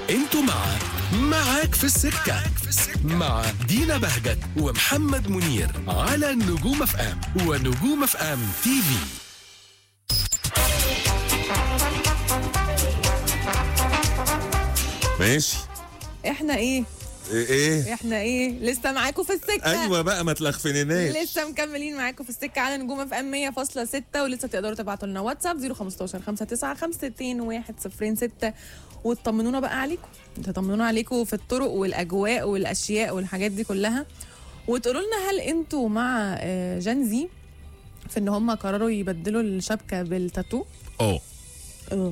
انتوا مع معاك في السكة مع دينا بهجت ومحمد منير على نجوم اف ام ونجوم اف ام تي في ماشي احنا ايه ايه ايه احنا ايه لسه معاكم في السكه ايوه بقى ما تلخفنناش لسه مكملين معاكم في السكه على نجوم اف ام 100.6 ولسه تقدروا تبعتوا لنا واتساب 015 59 52 106 وتطمنونا بقى عليكم تطمنونا عليكم في الطرق والاجواء والاشياء والحاجات دي كلها وتقولوا لنا هل انتوا مع آه، جان زي في ان هم قرروا يبدلوا الشبكه بالتاتو اه اه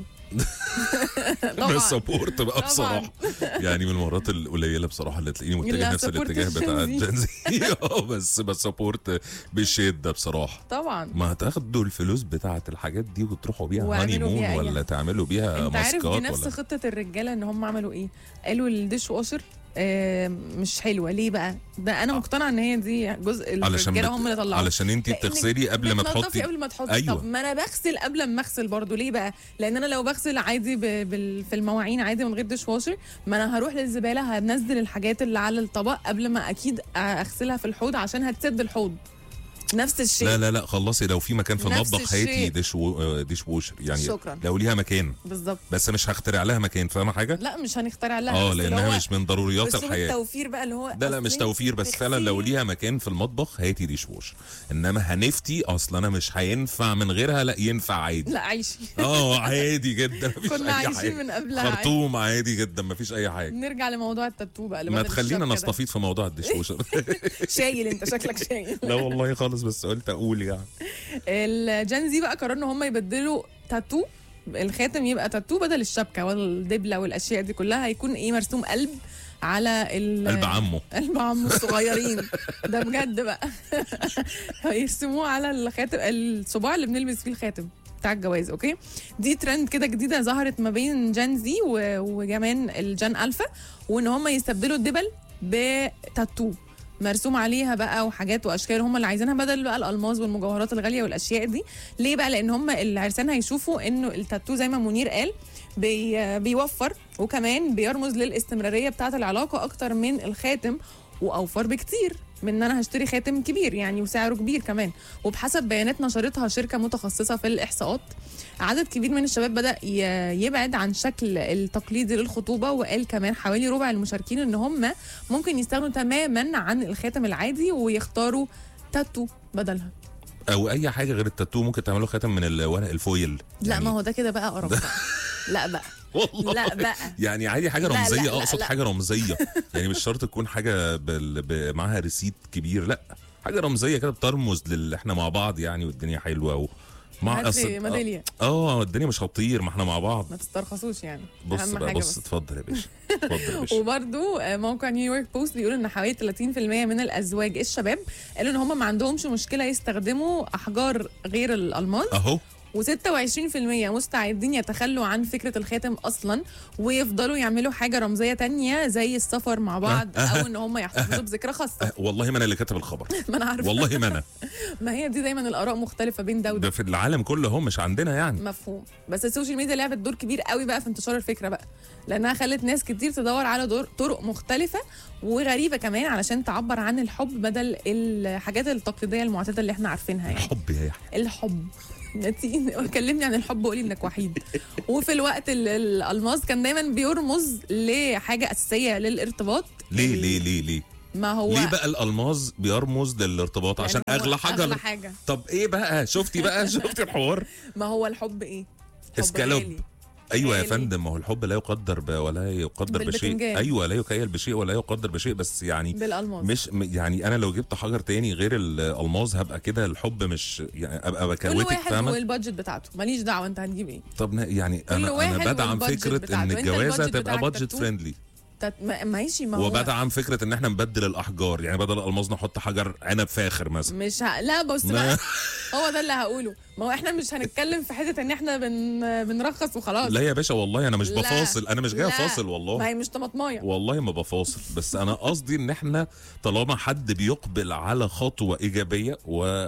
بس سبورت بقى طبعاً. بصراحه يعني من المرات القليله بصراحه اللي تلاقيني اللي متجه نفس هتسبورت الاتجاه بتاع الجنزي. الجنزي اه بس بسبورت بشده بصراحه طبعا ما هتاخدوا الفلوس بتاعت الحاجات دي وتروحوا بيها هاني واعملوا مون بيها أي ولا تعملوا بيها انت عارف ماسكات دي نفس ولا خطه الرجاله ان هم عملوا ايه قالوا الديش واشر آه مش حلوه ليه بقى ده انا مقتنعه ان هي دي جزء علشان الرجاله بت- هم اللي طلعوها علشان انت لأنك بتغسلي قبل ما بتنضفي تحطي قبل ما تحطي أيوة. طب ما انا بغسل قبل ما اغسل برضو ليه بقى لان انا لو بغسل عادي ب... بال... في المواعين عادي من غير ديش واشر ما انا هروح للزباله هنزل الحاجات اللي على الطبق قبل ما اكيد اغسلها في الحوض عشان هتسد الحوض نفس الشيء لا لا لا خلصي لو في مكان في نفس المطبخ هاتي الشيء. ديش و... آه، ديش ووشر يعني شكراً. لو ليها مكان بالظبط بس مش هخترع لها مكان فاهمه حاجه لا مش هنخترع لها اه بس اللي لانها هو مش من ضروريات أسلوب الحياه التوفير بقى اللي هو ده لا مش أصل توفير بس فعلا لو تغسلي- ليها مكان في المطبخ هاتي ديش ووش انما هنفتي اصلا انا مش هينفع من غيرها لا ينفع عادي لا عيشي اه عادي جدا مفيش كنا اي عايشين حاجه من قبلها عادي. خرطوم عادي جدا مفيش اي حاجه نرجع لموضوع التاتو بقى اللي ما بدل تخلينا الشبكة ده. نستفيض في موضوع الديش ووشر شايل انت شكلك شايل لا والله خالص بس قلت اقول يعني الجان زي بقى قرروا ان هم يبدلوا تاتو الخاتم يبقى تاتو بدل الشبكه والدبله والاشياء دي كلها هيكون ايه مرسوم قلب على ال قلب عمه قلب عمه الصغيرين ده بجد بقى هيرسموه على الخاتم الصباع اللي بنلبس فيه الخاتم بتاع الجواز اوكي دي ترند كده جديده ظهرت ما بين جان زي و- وكمان الجان الفا وان هم يستبدلوا الدبل بتاتو مرسوم عليها بقى وحاجات واشكال هم اللي عايزينها بدل بقى الالماس والمجوهرات الغاليه والاشياء دي ليه بقى لان هم العرسان هيشوفوا انه التاتو زي ما منير قال بي بيوفر وكمان بيرمز للاستمراريه بتاعه العلاقه اكتر من الخاتم واوفر بكتير من ان انا هشتري خاتم كبير يعني وسعره كبير كمان وبحسب بيانات نشرتها شركه متخصصه في الاحصاءات عدد كبير من الشباب بدا ي- يبعد عن شكل التقليدي للخطوبه وقال كمان حوالي ربع المشاركين ان هم ممكن يستغنوا تماما عن الخاتم العادي ويختاروا تاتو بدلها او اي حاجه غير التاتو ممكن تعملوا خاتم من الورق الفويل لا يعني ما هو ده كده بقى قرف بقى. لا بقى والله لا بقى يعني عادي حاجه لا، لا، رمزيه لا، اقصد لا. حاجه رمزيه يعني مش شرط تكون حاجه بال... ب... معاها ريسيت كبير لا حاجه رمزيه كده بترمز للي احنا مع بعض يعني والدنيا حلوه و... مع هات لي أصل- ميداليه اه الدنيا مش هتطير ما احنا مع بعض ما تسترخصوش يعني بص اهم بقى حاجه بص بس اتفضل يا باشا اتفضل يا باشا وبرده موقع نيويورك بوست بيقول ان حوالي 30% من الازواج الشباب قالوا ان هم ما عندهمش مشكله يستخدموا احجار غير الالماس اهو و26% مستعدين يتخلوا عن فكره الخاتم اصلا ويفضلوا يعملوا حاجه رمزيه تانية زي السفر مع بعض او ان هم يحتفظوا بذكرى خاصه أه والله ما انا اللي كاتب الخبر ما انا عارفه والله ما انا ما هي دي دايما الاراء مختلفه بين ده وده ده في العالم كله هم مش عندنا يعني مفهوم بس السوشيال ميديا لعبت دور كبير قوي بقى في انتشار الفكره بقى لانها خلت ناس كتير تدور على دور طرق مختلفه وغريبه كمان علشان تعبر عن الحب بدل الحاجات التقليديه المعتاده اللي احنا عارفينها يعني حب يا يحيى الحب نتي- كلمني عن الحب وقولي انك وحيد وفي الوقت ال- الالماس كان دايما بيرمز لحاجه اساسيه للارتباط ليه ليه ليه ليه ما هو ليه بقى الالماز بيرمز للارتباط يعني عشان هو اغلى حاجه اغلى حاجه طب ايه بقى شفتي بقى شفتي الحوار ما هو الحب ايه حب اسكالوب. غالي. ايوه يا غالي. فندم ما هو الحب لا يقدر ب... ولا يقدر بشيء بالبتنجان. ايوه لا يكيل بشيء ولا يقدر بشيء بس يعني بالالماس مش م- يعني انا لو جبت حجر تاني غير الالماز هبقى كده الحب مش يعني ابقى كل بكروتك واحد فاهمه والبادجت بتاعته ماليش دعوه انت هتجيب ايه طب نا- يعني انا واحد انا بدعم والبادجت فكره بتاعته. ان أنت الجوازه البادجت تبقى بتاعك بادجت تاتو؟ فريندلي تت... ما- ماشي ما هو وبدعم فكره ان احنا نبدل الاحجار يعني بدل الالماز نحط حجر عنب فاخر مثلا مش ه... لا بص ما- بقى هو ده اللي هقوله ما هو احنا مش هنتكلم في حته ان احنا بن... بنرخص وخلاص لا يا باشا والله انا مش لا. بفاصل انا مش جاي لا. افاصل ما والله هي مش طماطمايه والله ما بفاصل بس انا قصدي ان احنا طالما حد بيقبل على خطوه ايجابيه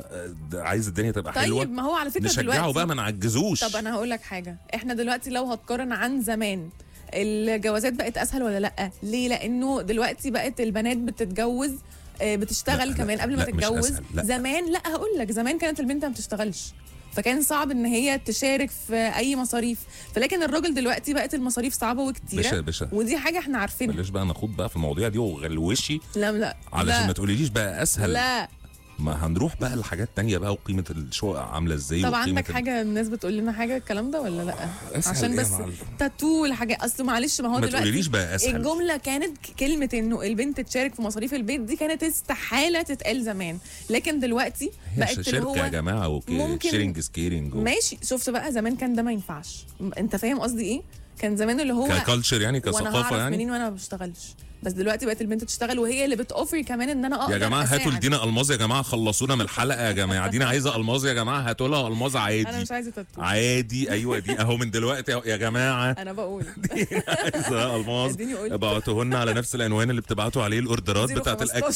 وعايز الدنيا تبقى حلوه طيب ما هو على فكره نشجعه دلوقتي بقى ما نعجزوش طب انا هقول لك حاجه احنا دلوقتي لو هتقارن عن زمان الجوازات بقت اسهل ولا لا ليه لانه دلوقتي بقت البنات بتتجوز آه، بتشتغل لا، لا، كمان قبل ما لا، مش تتجوز أسهل، لا. زمان لا هقول لك زمان كانت البنت ما بتشتغلش فكان صعب ان هي تشارك في اي مصاريف فلكن الراجل دلوقتي بقت المصاريف صعبه وكتيره باشا باشا ودي حاجه احنا عارفينها بلاش بقى ناخد بقى في المواضيع دي وغلوشي لا لا علشان لا. ما تقوليليش بقى اسهل لا ما هنروح بقى لحاجات تانية بقى وقيمه الشقق عامله ازاي طب وقيمة عندك ال- حاجه الناس بتقول لنا حاجه الكلام ده ولا لا أسهل عشان إيه يا بس معلم؟ تاتو والحاجات اصل معلش ما هو ما دلوقتي تقوليليش بقى اسهل الجمله كانت ك- كلمه انه البنت تشارك في مصاريف البيت دي كانت استحاله تتقال زمان لكن دلوقتي هي بقت اللي شركه يا هو جماعه ممكن- وشيرنج سكيرنج ماشي شفت بقى زمان كان ده ما ينفعش م- انت فاهم قصدي ايه كان زمان اللي هو ككالتشر يعني وانا كثقافه هعرف يعني منين وانا ما بشتغلش بس دلوقتي بقت البنت تشتغل وهي اللي بتوفر كمان ان انا اقدر يا جماعه هاتوا أساعد. لدينا الماظ يا جماعه خلصونا من الحلقه يا جماعه دينا عايزه الماظ يا جماعه هاتوا لها الماظ انا عادي مش عايزه تاتو عادي ايوه دي اهو من دلوقتي أهو. يا جماعه انا بقول عايزه الماظ اديني قلت. ابعتوه لنا على نفس العنوان اللي بتبعتوا عليه الاوردرات بتاعت الاكل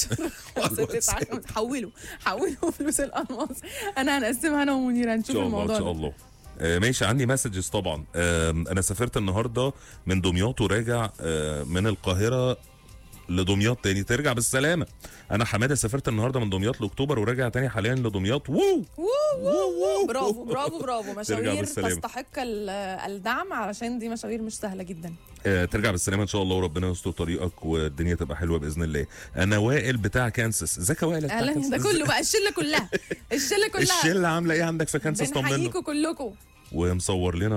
015 حولوا حولوا فلوس الالماس انا هنقسمها انا ومنير هنشوف ان شاء الله الموضوع ان شاء ده الله آه، ماشي عندي مسجز طبعا آم، انا سافرت النهارده من دمياط وراجع آه، من القاهره لدمياط تاني ترجع بالسلامه انا حماده سافرت النهارده من دمياط لاكتوبر وراجع تاني حاليا لدمياط وو وو وو وو برافو برافو برافو مشاوير بالسلامة. تستحق ال- الدعم علشان دي مشاوير مش سهله جدا آه، ترجع بالسلامه ان شاء الله وربنا يستر طريقك والدنيا تبقى حلوه باذن الله انا وائل بتاع كانساس ازيك يا وائل بتاع اهلا كانساس؟ ده كله بقى الشله كلها الشله كلها الشله عامله ايه عندك في كانساس طمنا بنحييكوا كلكم ومصور لنا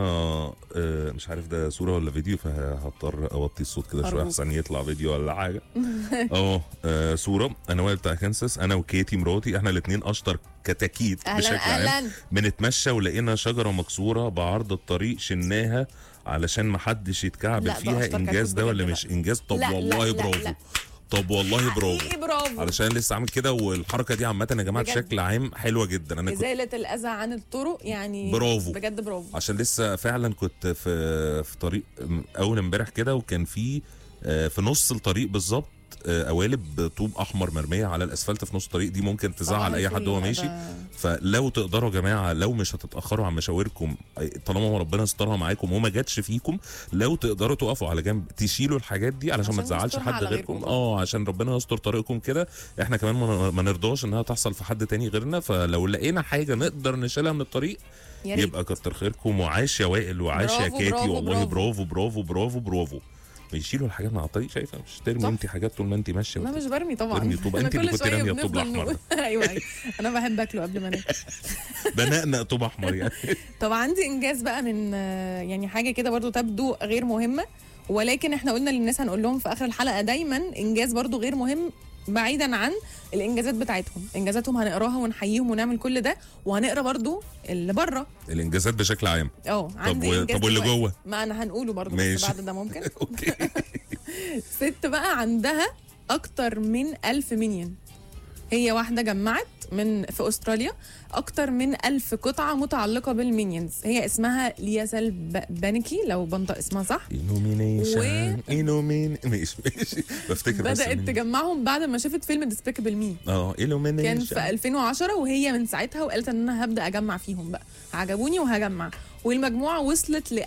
آه، مش عارف ده صوره ولا فيديو فهضطر اوطي الصوت كده شويه أرجوك. احسن يطلع فيديو ولا حاجه اه آه، صوره انا وائل بتاع كانساس انا وكيتي مراتي احنا الاثنين اشطر كتاكيت اهلا بشكل عام اهلا بنتمشى ولقينا شجره مكسوره بعرض الطريق شلناها علشان ما حدش يتكعبل لا، ده فيها أشطر انجاز كتكوت ده ولا بجد مش بقى. انجاز طب لا، لا، والله لا، برافو لا. طب والله برافو حقيقي برافو علشان لسه عامل كده والحركه دي عامه يا جماعه بجد. بشكل عام حلوه جدا انا كنت ازاله الاذى عن الطرق يعني برافو. بجد برافو عشان لسه فعلا كنت في في طريق اول امبارح كده وكان في آه، في نص الطريق بالظبط آه، قوالب طوب احمر مرميه على الاسفلت في نص الطريق دي ممكن تزعل طبعاً اي حد وهو في ماشي ده- فلو تقدروا يا جماعه لو مش هتتاخروا عن مشاوركم طالما ربنا استرها معاكم وما جاتش فيكم لو تقدروا تقفوا على جنب تشيلوا الحاجات دي علشان ما عشان تزعلش نسترها حد على غيركم غيركم. اه عشان ربنا يستر طريقكم كده احنا كمان ما ما نرضاش انها تحصل في حد تاني غيرنا فلو لقينا حاجه نقدر نشيلها من الطريق يا ريت يبقى كتر خيركم وعاش يا وائل وعاش يا برافو، كاتي برافو، والله برافو. برافو برافو برافو برافو بيشيلوا الحاجات من على الطريق شايفه مش ترمي صح. انت حاجات طول ما انت ماشيه انا مش برمي طبعا برمي طوب. أنا أنت اللي كل كنت شوية رامية الطوب بنفضل الأحمر نقول- ايوه ايوه انا بحب اكله قبل ما ناكل بنقنق طوب احمر يعني طب عندي انجاز بقى من آه، يعني حاجه كده برضو تبدو غير مهمه ولكن احنا قلنا للناس هنقول لهم في اخر الحلقه دايما انجاز برضو غير مهم بعيدا عن الانجازات بتاعتهم انجازاتهم هنقراها ونحييهم ونعمل كل ده وهنقرا برضو اللي بره الانجازات بشكل عام اه عندي و- إنجاز طب واللي دلوقتي. جوه؟ ما انا هنقوله برضو بس ماشي. بعد ده ممكن اوكي ست بقى عندها اكتر من ألف مينيون هي واحدة جمعت من في أستراليا أكتر من ألف قطعة متعلقة بالمينيونز هي اسمها لياسل ب- بانكي لو بنطق اسمها صح ايلومينيشن ايلومين ماشي ماشي بفتكر بس بدأت مين. تجمعهم بعد ما شافت فيلم ديسبيكابل مي اه ايلومينيشن كان في 2010 وهي من ساعتها وقالت ان انا هبدا اجمع فيهم بقى عجبوني وهجمع والمجموعه وصلت ل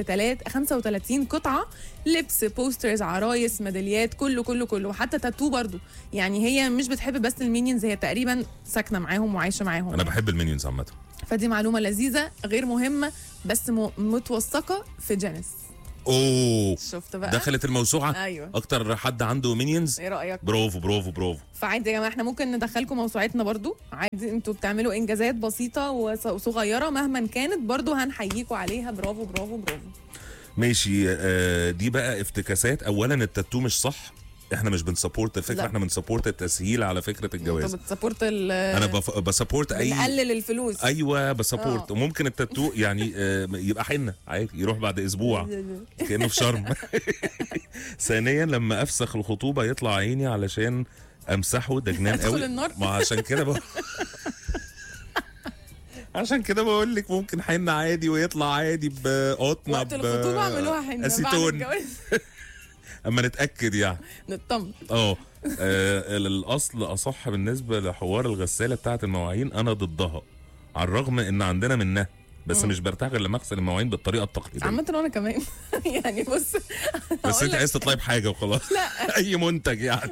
1035 قطعه لبس بوسترز عرايس ميداليات كله كله كله وحتى تاتو برضو يعني هي مش بتحب بس المينيونز هي تقريبا ساكنه معاهم وعايشه معاهم انا بحب المينيونز عامه فدي معلومه لذيذه غير مهمه بس م- متوثقه في جينيس اوه شفت بقى دخلت الموسوعه ايوه اكتر حد عنده مينيونز ايه رايك برافو برافو برافو فعادي يا جماعه احنا ممكن ندخلكم موسوعتنا برضو عادي انتوا بتعملوا انجازات بسيطه وص- وصغيره مهما كانت برضو هنحييكم عليها برافو برافو برافو ماشي آه دي بقى افتكاسات اولا التاتو مش صح احنا مش بنسبورت الفكره لا. احنا بنسبورت التسهيل على فكره الجواز انتوا بتسبورت ال انا بف... بسبورت اي بنقلل الفلوس ايوه بسبورت آه. وممكن التاتو يعني آه يبقى حنه عادي يروح بعد اسبوع كانه في شرم ثانيا لما افسخ الخطوبه يطلع عيني علشان امسحه ده جنان أدخل قوي النار؟ ما عشان كده بقول عشان كده بقول لك ممكن حنه عادي ويطلع عادي بقطنه وقت الخطوبه اعملوها حنه بعد اسيتون الجواز اما نتاكد يعني نطمن اه آه، الاصل اصح بالنسبه لحوار الغساله بتاعه المواعين انا ضدها على الرغم ان عندنا منها بس مش برتاح غير لما اغسل المواعين بالطريقه التقليديه عامة وانا كمان يعني بص بس هقول انت لك- عايز تطلعي بحاجه وخلاص لا اي منتج يعني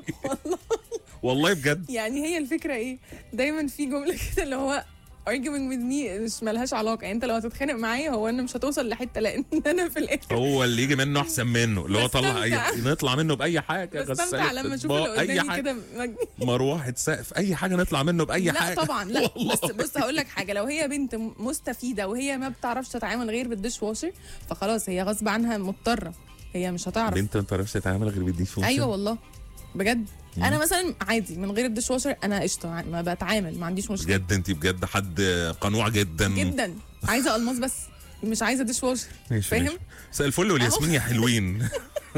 والله بجد يعني هي الفكره ايه دايما في جمله كده اللي هو arguing with me مش ملهاش علاقه يعني انت لو هتتخانق معايا هو انا مش هتوصل لحته لان انا في الاخر هو اللي يجي منه احسن منه اللي هو طلع اي بستمتع. نطلع منه باي حاجه بستمتع غسالة لما اشوف أطباق، اللي اي قدامي حاجه كده مج- مروحه سقف اي حاجه نطلع منه باي لا حاجه طبعا لا والله. بس بص هقول لك حاجه لو هي بنت م- مستفيده وهي ما بتعرفش تتعامل غير بالديش واشر فخلاص هي غصب عنها مضطره هي مش هتعرف بنت ما تعرفش تتعامل غير بالديش واشر. ايوه والله بجد انا مثلا عادي من غير الديش واشر انا قشطه ما بتعامل ما عنديش مشكله بجد انت بجد حد قنوع جدا جدا عايزه الماس بس مش عايزه ديش واشر ماشي فاهم؟ ماشي. مساء الفل والياسمين يا حلوين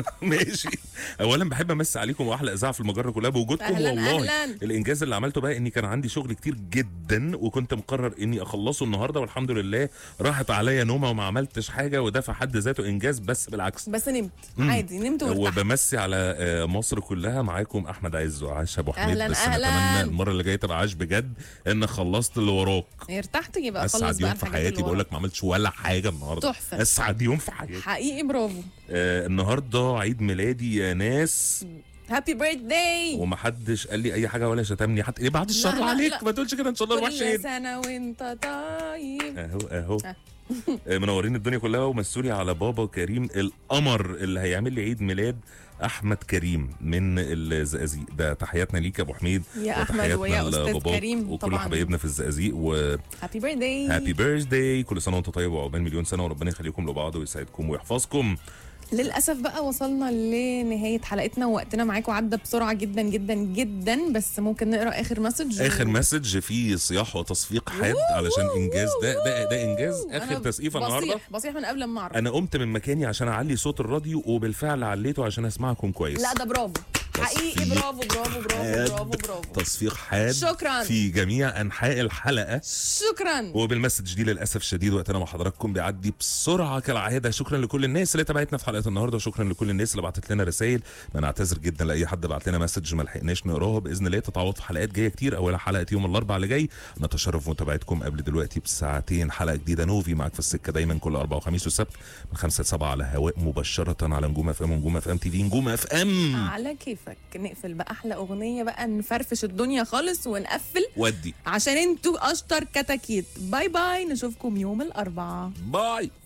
ماشي اولا بحب امسي عليكم واحلى اذاعه في المجره كلها بوجودكم أهلاً، والله أهلاً. الانجاز اللي عملته بقى اني كان عندي شغل كتير جدا وكنت مقرر اني اخلصه النهارده والحمد لله راحت عليا نومه وما عملتش حاجه وده في حد ذاته انجاز بس بالعكس بس نمت عادي نمت وارتحت وبمسي على آه، مصر كلها معاكم احمد عز وعاش ابو حميد أهلاً، بس أهلاً. نتمنى المره اللي جايه تبقى عاش بجد ان خلصت اللي وراك ارتحت يبقى خلص اسعد بقى يوم في الحاجات حياتي اللي بقول وراك. لك ما عملتش ولا حاجه النهارده تحفة. اسعد يوم في حياتي حقيقي برافو آه النهارده عيد ميلادي يا ناس هابي بيرث داي ومحدش قال لي اي حاجه ولا شتمني حتى ايه بعد الشر لا، عليك لا. ما تقولش كده ان شاء الله كل وحشين سنه وانت طيب اهو اهو آه. آه، منورين الدنيا كلها ومسولي على بابا كريم القمر اللي هيعمل لي عيد ميلاد احمد كريم من الزقازيق ده تحياتنا ليك يا ابو حميد يا أحمد وتحياتنا ويا أستاذ لباباك كريم وكل طبعاً. حبايبنا في الزقازيق وهابي هابي بيرث داي بيرث داي كل سنه وانت طيب وعقبال مليون سنه وربنا يخليكم لبعض ويسعدكم ويحفظكم للاسف بقى وصلنا لنهايه حلقتنا ووقتنا معاكم عدى بسرعه جدا جدا جدا بس ممكن نقرا اخر مسج اخر مسج فيه صياح وتصفيق حاد علشان انجاز ده ده ده انجاز اخر أنا تسقيفه النهارده بصيح بصيح من قبل ما اعرف انا قمت من مكاني عشان اعلي صوت الراديو وبالفعل عليته عشان اسمعكم كويس لا ده برافو حقيقي تصفيق برافو برافو برافو حاد. برافو برافو تصفيق حاد شكراً. في جميع انحاء الحلقه شكرا وبالمسج دي للاسف الشديد وقتنا مع حضراتكم بيعدي بسرعه كالعاده شكرا لكل الناس اللي تابعتنا في حلقه النهارده وشكرا لكل الناس اللي بعتت لنا رسائل بنعتذر جدا لاي حد بعت لنا مسج ما لحقناش نقراها باذن الله تتعوض في حلقات جايه كتير اولها حلقه يوم الاربعاء اللي جاي نتشرف بمتابعتكم قبل دلوقتي بساعتين حلقه جديده نوفي معاك في السكه دايما كل اربعاء وخميس وسبت من 5 ل 7 على هواء مباشره على نجوم اف ام ونجوم اف ام تي في نجوم اف ام على كيفك نقفل باحلى اغنيه بقى نفرفش الدنيا خالص ونقفل ودي عشان انتوا اشطر كتاكيت باي باي نشوفكم يوم الاربعاء باي